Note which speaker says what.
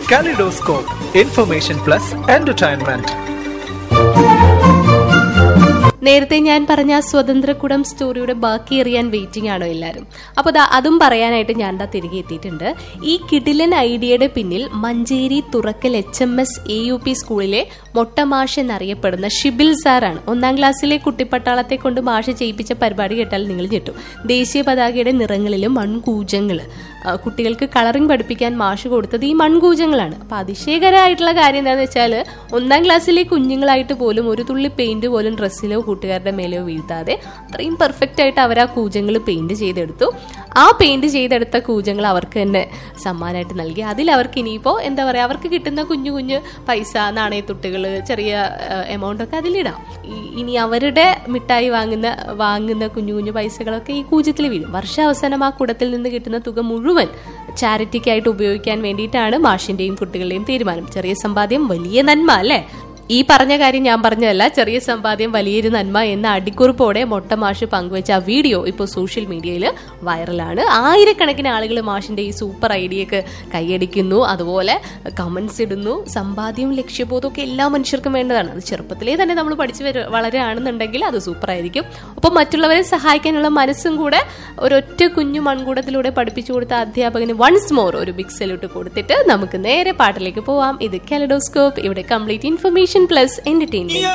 Speaker 1: Kaleidoscope, information plus entertainment.
Speaker 2: നേരത്തെ ഞാൻ പറഞ്ഞ ആ സ്വതന്ത്രക്കുടം സ്റ്റോറിയുടെ ബാക്കി എറിയാൻ വെയിറ്റിംഗ് ആണോ എല്ലാവരും അപ്പോൾ ദാ അതും പറയാനായിട്ട് ഞാൻ ദാ തിരികെ എത്തിയിട്ടുണ്ട് ഈ കിടിലൻ ഐഡിയയുടെ പിന്നിൽ Manjeri Thurakkal H M S A U P സ്കൂളിലെ മൊട്ടമാഷ് എന്നറിയപ്പെടുന്ന ഷിബിൽ സാറാണ് ഒന്നാം ക്ലാസ്സിലെ കുട്ടിപ്പട്ടാളത്തെ കൊണ്ട് മാഷ് ചെയ്യിപ്പിച്ച പരിപാടി കേട്ടാൽ നിങ്ങൾ ഞെട്ടും ദേശീയ പതാകയുടെ നിറങ്ങളിലും മൺകൂജങ്ങൾ കുട്ടികൾക്ക് കളറിംഗ് പഠിപ്പിക്കാൻ മാഷ് കൊടുത്തത് ഈ മൺകൂജങ്ങളാണ് അപ്പൊ അതിശയകരമായിട്ടുള്ള കാര്യം എന്താണെന്ന് വെച്ചാൽ ഒന്നാം ക്ലാസ്സിലെ കുഞ്ഞുങ്ങളായിട്ട് പോലും ഒരു തുള്ളി പെയിന്റ് പോലും ഡ്രസ്സിലോ കൂട്ടുകാരുടെ മേലെയോ വീഴ്ത്താതെ അത്രയും പെർഫെക്റ്റ് ആയിട്ട് അവർ ആ കൂജങ്ങൾ പെയിന്റ് ചെയ്തെടുത്തു ആ പെയിന്റ് ചെയ്തെടുത്ത കൂജങ്ങൾ അവർക്ക് തന്നെ സമ്മാനമായിട്ട് നൽകി അതിൽ അവർക്ക് ഇനിയിപ്പോൾ എന്താ പറയുക അവർക്ക് കിട്ടുന്ന കുഞ്ഞു കുഞ്ഞു പൈസ നാണയത്തുട്ടുകൾ ചെറിയ എമൗണ്ട് ഒക്കെ അതിലിടാം ഈ- ഇനി അവരുടെ മിഠായി വാങ്ങുന്ന വാങ്ങുന്ന കുഞ്ഞു കുഞ്ഞു പൈസകളൊക്കെ ഈ കൂജത്തിൽ വീഴും വർഷാവസാനം ആ കുടത്തിൽ നിന്ന് കിട്ടുന്ന തുക മുഴുവൻ ചാരിറ്റിക്കായിട്ട് ഉപയോഗിക്കാൻ വേണ്ടിയിട്ടാണ് മാഷിന്റെയും കുട്ടികളുടെയും തീരുമാനം ചെറിയ സമ്പാദ്യം വലിയ നന്മ അല്ലേ ഈ പറഞ്ഞ കാര്യം ഞാൻ പറഞ്ഞതല്ല ചെറിയ സമ്പാദ്യം വലിയൊരു നന്മ എന്ന അടിക്കുറിപ്പോടെ മൊട്ട മാഷ് പങ്കുവച്ച ആ വീഡിയോ ഇപ്പോൾ സോഷ്യൽ മീഡിയയിൽ വൈറലാണ് ആയിരക്കണക്കിന് ആളുകൾ മാഷിന്റെ ഈ സൂപ്പർ ഐഡിയക്ക് കൈയടിക്കുന്നു അതുപോലെ കമന്റ്സ് ഇടുന്നു സമ്പാദ്യവും ലക്ഷ്യബോധവും ഒക്കെ എല്ലാ മനുഷ്യർക്കും വേണ്ടതാണ് അത് ചെറുപ്പത്തിലേ തന്നെ നമ്മൾ പഠിച്ചു വര വളരുകയാണെന്നുണ്ടെങ്കിൽ അത് സൂപ്പർ ആയിരിക്കും ഒപ്പം മറ്റുള്ളവരെ സഹായിക്കാനുള്ള മനസ്സും കൂടെ ഒരൊറ്റ കുഞ്ഞു മൺകൂടത്തിലൂടെ പഠിപ്പിച്ചു കൊടുത്ത അധ്യാപകന് വൺസ് മോർ ഒരു ബിഗ് സല്യൂട്ട് കൊടുത്തിട്ട് നമുക്ക് നേരെ പാട്ടിലേക്ക് പോവാം ഇത് കാലഡോസ്കോപ്പ് ഇവിടെ കംപ്ലീറ്റ് ഇൻഫർമേഷൻ പ്ലസ് എന്റർടൈൻമെന്റ്